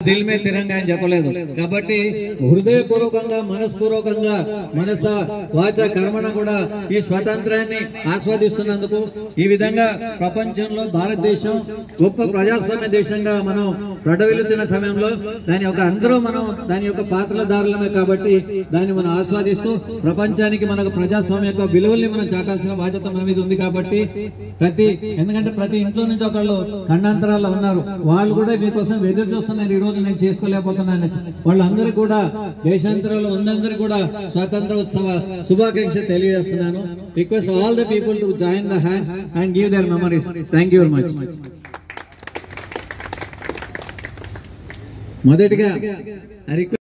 దిల్ మే తిరంగా అని చెప్పలేదు కాబట్టి హృదయపూర్వకంగా మనస్పూర్వకంగా మనస వాచ కర్మణ కూడా ఈ స్వాతంత్రాన్ని ఆస్వాదిస్తున్నందుకు ఈ విధంగా ప్రపంచంలో భారతదేశం గొప్ప ప్రజాస్వామ్య దేశంగా మనం ప్రడవిల్లుతున్న సమయంలో దాని యొక్క అందరూ మనం దాని యొక్క పాత్రదారులమే కాబట్టి దాన్ని మనం ఆస్వాదిస్తూ ప్రపంచానికి మనకు ప్రజాస్వామ్య యొక్క విలువల్ని మనం చాటాల్సిన బాధ్యత మన మీద ఉంది కాబట్టి ప్రతి ఎందుకంటే ప్రతి ఇంట్లో నుంచి ఒకళ్ళు ఖండాంతరాల్లో ఉన్నారు వాళ్ళు కూడా మీకోసం ఎదురు చూస్తున్నారు ఈ రోజు నేను చేసుకోలేకపోతున్నాను అనేసి. వాళ్ళందరూ కూడా దేశాంతరంలో ఉందందరూ కూడా స్వాతంత్ర ఉత్సవ శుభాకాంక్ష తెలియజేస్తున్నాను request all the people to join the hands and give their memories thank you very much మొదటిగా I request